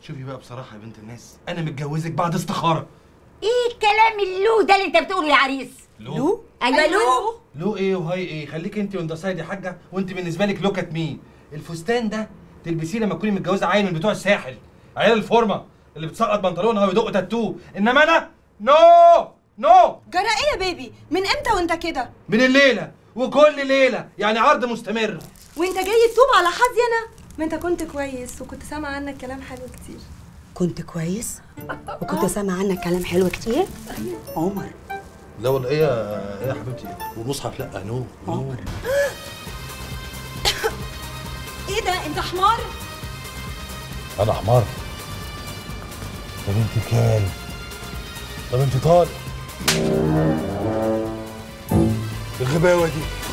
شوفي بقى بصراحه يا بنت الناس انا متجوزك بعد استخاره ايه الكلام اللو ده اللي انت بتقوله يا عريس لو ايوه لو لو ايه وهاي ايه خليك انت واندسايد يا حاجه وانت بالنسبه لك لوك ات مي الفستان ده تلبسيه لما تكوني متجوزه عيل من بتوع الساحل عيال الفورمه اللي بتسقط بنطلونها ويدق تاتو انما انا نو نو جرى ايه يا بيبي من امتى وانت كده من الليله وكل ليله يعني عرض مستمر وانت جاي تتوب على حظي انا ما انت كنت كويس وكنت سامع عنك كلام حلو كتير كنت كويس وكنت سامع عنك كلام حلو كتير عمر لا والله ايه يا ايه يا حبيبتي والمصحف لا نو عمر ايه ده انت حمار انا حمار طب انت كام طب انت طالق الغباوه دي